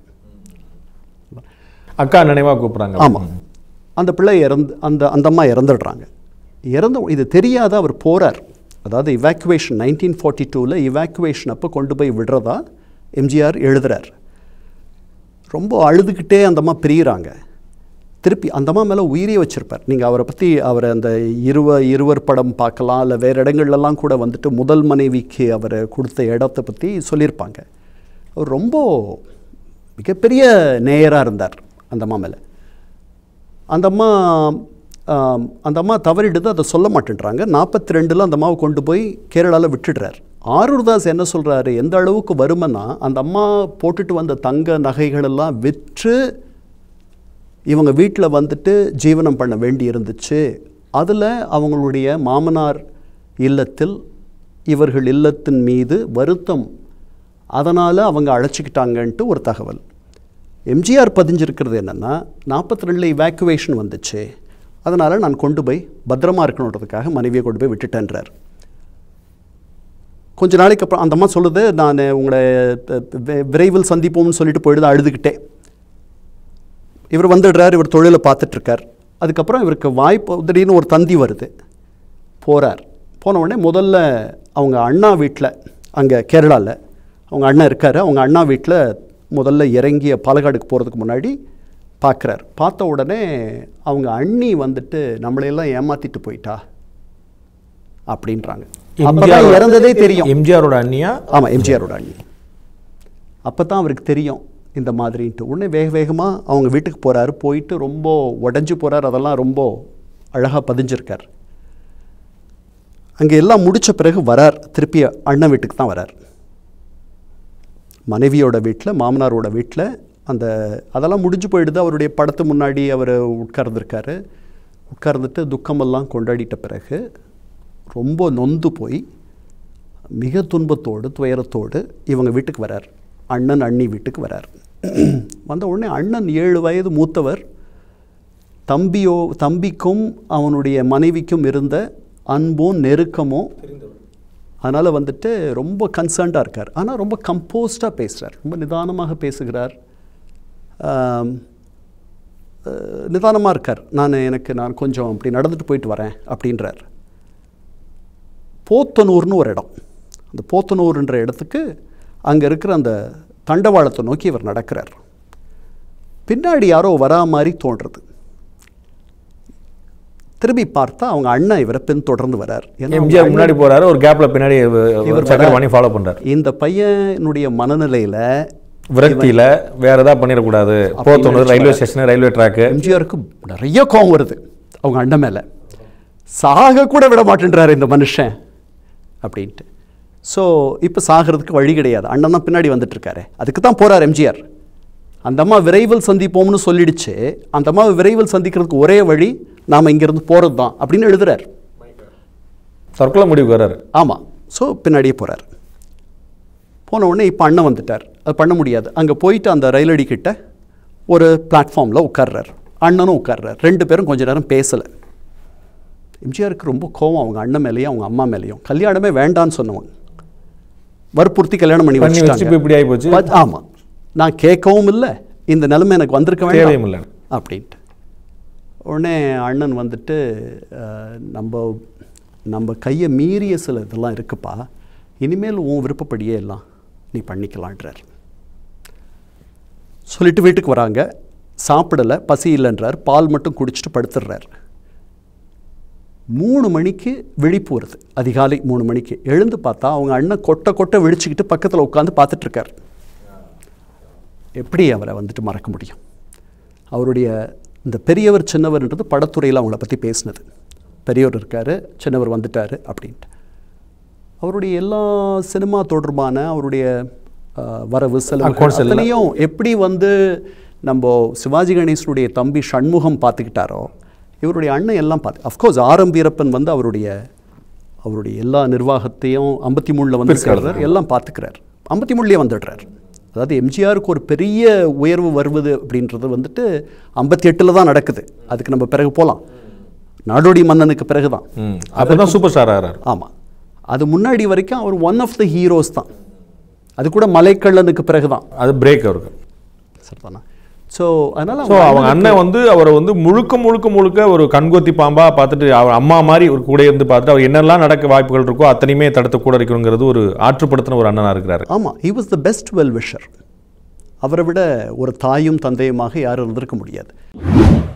அக்கா நினைவா கூப்பிடுறாங்க ஆமாம் அந்த பிள்ளை இறந்து அந்த அந்த அம்மா இறந்துடுறாங்க இறந்த இது தெரியாத அவர் போகிறார் அதாவது இவாக்குவேஷன் நைன்டீன் ஃபார்ட்டி டூவில் இவாக்குவேஷன் அப்போ கொண்டு போய் விடுறதா எம்ஜிஆர் எழுதுறார் ரொம்ப அழுதுகிட்டே அந்த அம்மா பிரியிறாங்க திருப்பி அந்த அம்மா மேலே உயிரியே வச்சுருப்பார் நீங்கள் அவரை பற்றி அவரை அந்த இருவ இருவர் படம் பார்க்கலாம் இல்லை வேறு இடங்கள்லாம் கூட வந்துட்டு முதல் மனைவிக்கு அவர் கொடுத்த இடத்த பற்றி சொல்லியிருப்பாங்க அவர் ரொம்ப மிகப்பெரிய நேயராக இருந்தார் அந்த அம்மா மேலே அந்த அம்மா ஆம், அந்த அம்மா தவறிடுது அதை சொல்ல மாட்டேன்றாங்க நாற்பத்தி ரெண்டில் அந்த அம்மாவை கொண்டு போய் கேரளாவில் விட்டுடுறார் ஆரூர்தாஸ் என்ன சொல்கிறாரு எந்த அளவுக்கு வருமன்னா அந்த அம்மா போட்டுட்டு வந்த தங்க நகைகள் எல்லாம் விற்று இவங்க வீட்டில் வந்துட்டு ஜீவனம் பண்ண வேண்டி இருந்துச்சு அதில் அவங்களுடைய மாமனார் இல்லத்தில் இவர்கள் இல்லத்தின் மீது வருத்தம் அதனால் அவங்க அழைச்சிக்கிட்டாங்கன்ட்டு ஒரு தகவல் எம்ஜிஆர் பதிஞ்சிருக்கிறது என்னென்னா நாற்பத்தி ரெண்டில் இவாக்குவேஷன் வந்துச்சு அதனால் நான் கொண்டு போய் பத்திரமா இருக்கணுன்றதுக்காக மனைவியை கொண்டு போய் விட்டுட்டேன்றார் கொஞ்ச நாளைக்கு அப்புறம் அந்த அம்மா சொல்லுது நான் உங்களை அஹ், வி- விரைவில் சந்திப்போம்னு சொல்லிட்டு போயிடுது அழுதுகிட்டே இவர் வந்துடுறார் இவர் தொழிலை பார்த்துட்ருக்கார் அதுக்கப்புறம் இவருக்கு வாய்ப்பு திடீர்னு ஒரு தந்தி வருது போகிறார் போன உடனே முதல்ல அவங்க அண்ணா வீட்டில் அங்கே கேரளாவில் அவங்க அண்ணன் இருக்கார் அவங்க அண்ணா வீட்டில் முதல்ல இறங்கிய பாலக்காடுக்கு போகிறதுக்கு முன்னாடி பார்க்குறார் பார்த்த உடனே அவங்க அண்ணி வந்துட்டு நம்மளையெல்லாம் ஏமாற்றிட்டு போயிட்டா அப்படின்றாங்க அப்பதான் இறந்ததே தெரியும் எம்ஜிஆரோட அண்ணியா ஆமாம் எம்ஜிஆரோட அண்ணி அப்போ தான் அவருக்கு தெரியும் இந்த மாதிரின்ட்டு உடனே வேக வேகமாக அவங்க வீட்டுக்கு போகிறாரு போயிட்டு ரொம்ப உடஞ்சி போகிறார் அதெல்லாம் ரொம்ப அழகாக பதிஞ்சிருக்கார் அங்கே எல்லாம் முடிச்ச பிறகு வரார் திருப்பி அண்ணன் வீட்டுக்கு தான் வரார் மனைவியோட வீட்டில் மாமனாரோட வீட்டில் அந்த அதெல்லாம் முடிஞ்சு போயிடுது அவருடைய படத்து முன்னாடி அவர் உட்கார்ந்துருக்காரு உட்கார்ந்துட்டு துக்கமெல்லாம் கொண்டாடிட்ட பிறகு ரொம்ப நொந்து போய் மிக துன்பத்தோடு துயரத்தோடு இவங்க வீட்டுக்கு வரார் அண்ணன் அண்ணி வீட்டுக்கு வரார் வந்த உடனே அண்ணன் ஏழு வயது மூத்தவர் தம்பியோ தம்பிக்கும் அவனுடைய மனைவிக்கும் இருந்த அன்பும் நெருக்கமும் அதனால் வந்துட்டு ரொம்ப கன்சர்ன்டாக இருக்கார் ஆனால் ரொம்ப கம்போஸ்டாக பேசுகிறார் ரொம்ப நிதானமாக பேசுகிறார் நிதானமாக இருக்கார் நான் எனக்கு நான் கொஞ்சம் அப்படி நடந்துட்டு போயிட்டு வரேன் அப்படின்றார் போத்தனூர்னு ஒரு இடம் அந்த போத்தனூர்ன்ற இடத்துக்கு அங்கே இருக்கிற அந்த தண்டவாளத்தை நோக்கி இவர் நடக்கிறார் பின்னாடி யாரோ வரா மாதிரி தோன்றுறது திரும்பி பார்த்தா அவங்க அண்ணன் இவரை பின் தொடர்ந்து வரார் ஏன்னா அவங்க எம்ஜிஆர் முன்னாடி போறாரு ஒரு கேப்ல பின்னாடி இவர் சக்கர வரார். பண்ணி ஃபாலோ பண்றாரு இந்த பையனுடைய மனநிலையில் விரக்தியில வேற ஏதாவது பண்ணிடக்கூடாது போத்தோணும் ரயில்வே ஸ்டேஷன் ரயில்வே ட்ராக்கு எம்ஜிஆருக்கு நிறைய கோவம் வருது அவங்க அண்ணன் மேலே சாக கூட விட மாட்டேன்றாரு இந்த மனுஷன் அப்படின்ட்டு ஸோ இப்போ சாகிறதுக்கு வழி கிடையாது அண்ணன் தான் பின்னாடி வந்துட்டு இருக்காரு அதுக்கு தான் போறார் எம்ஜிஆர் அந்த அம்மா விரைவில் சந்திப்போம்னு சொல்லிடுச்சு அந்த அம்மாவை விரைவில் சந்திக்கிறதுக்கு ஒரே வழி நாம் இங்கேருந்து போகிறது தான் அப்படின்னு எழுதுறார் தற்கொலை முடிவுக்கு வர்றாரு ஆமாம் ஸோ பின்னாடியே போகிறார் போன உடனே இப்போ அண்ணன் வந்துட்டார் அது பண்ண முடியாது அங்கே போயிட்டு அந்த ரயிலடி கிட்ட ஒரு பிளாட்ஃபார்மில் உட்கார்றார் அண்ணனும் உட்கார்றார் ரெண்டு பேரும் கொஞ்ச நேரம் பேசலை எம்ஜிஆருக்கு ரொம்ப கோவம் அவங்க அண்ணன் மேலேயும் அவங்க அம்மா மேலேயும் கல்யாணமே வேண்டான்னு சொன்னவங்க வற்புறுத்தி கல்யாணம் பண்ணி பண்ணி வச்சுட்டு வச்சுட்டாங்க இப்போ இப்படி ஆகி போச்சு பட் ஆமாம் நான் கேட்கவும் இல்லை இந்த நிலைமை எனக்கு வந்திருக்க வேண்டாம் தேவையும் இல்லை அப்படின்ட்டு உடனே அண்ணன் வந்துட்டு அஹ், நம்ம நம்ம கையை மீறிய சில இதெல்லாம் இருக்குப்பா இனிமேல் உன் விருப்பப்படியே எல்லாம் நீ பண்ணிக்கலான்றார் சொல்லிட்டு வீட்டுக்கு வராங்க சாப்பிடலை பசி இல்லைன்றார் பால் மட்டும் குடிச்சிட்டு படுத்துடுறார் மூணு மணிக்கு விழிப்பு வருது அதிகாலை மூணு மணிக்கு எழுந்து பார்த்தா அவங்க அண்ணன் கொட்டை கொட்டை விழிச்சுக்கிட்டு பக்கத்தில் உட்காந்து பார்த்துட்டு இருக்கார் எப்படி அவரை வந்துட்டு மறக்க முடியும் அவருடைய இந்த பெரியவர் சின்னவர்ன்றது படத்துறையில் அவங்கள பற்றி பேசினது பெரியவர் இருக்கார் சின்னவர் வந்துட்டார் அப்படின்ட்டு அவருடைய எல்லா சினிமா தொடர்பான அவருடைய அஹ், வரவு செலவு Accounts எல்லாம். அத்தனையும் எப்படி வந்து நம்ம சிவாஜி கணேசனுடைய தம்பி சண்முகம் பார்த்துக்கிட்டாரோ இவருடைய அண்ணன் எல்லாம் பார்த்து அஃப்கோர்ஸ் ஆரம் வீரப்பன் வந்து அவருடைய அவருடைய எல்லா நிர்வாகத்தையும் ஐம்பத்தி மூணில் வந்து சேர்றார் எல்லாம் பார்த்துக்கிறார் ஐம்பத்தி மூணுலேயே வந்துடுறார் அதாவது எம்ஜிஆருக்கு ஒரு பெரிய உயர்வு வருவது அப்படின்றது வந்துட்டு ஐம்பத்தி எட்டில் தான் நடக்குது அதுக்கு நம்ம பிறகு போகலாம் நாடோடி மன்னனுக்கு பிறகு தான் ம் அப்பதான் சூப்பர் ஸ்டார் ஆகிறாரு ஆமாம் அது முன்னாடி வரைக்கும் அவர் ஒன் ஆஃப் த ஹீரோஸ் தான் அது கூட மலைக்கள்ளனுக்கு பிறகு தான் அது பிரேக் அவருக்கு சரிதானா ஸோ அதனால் ஸோ அவங்க அண்ணன் வந்து அவரை வந்து முழுக்க முழுக்க முழுக்க ஒரு கண்கொத்தி பாம்பா பார்த்துட்டு அவர் அம்மா மாதிரி ஒரு கூட இருந்து பார்த்துட்டு அவர் என்னெல்லாம் நடக்க வாய்ப்புகள் இருக்கோ அத்தனையுமே தடுத்து கூட இருக்கணுங்கிறது ஒரு ஆற்றுப்படுத்தின ஒரு அண்ணனா இருக்கிறாரு ஆமாம் he was the best well wisher அவரை விட ஒரு தாயும் தந்தையுமாக யாரும் இருந்திருக்க முடியாது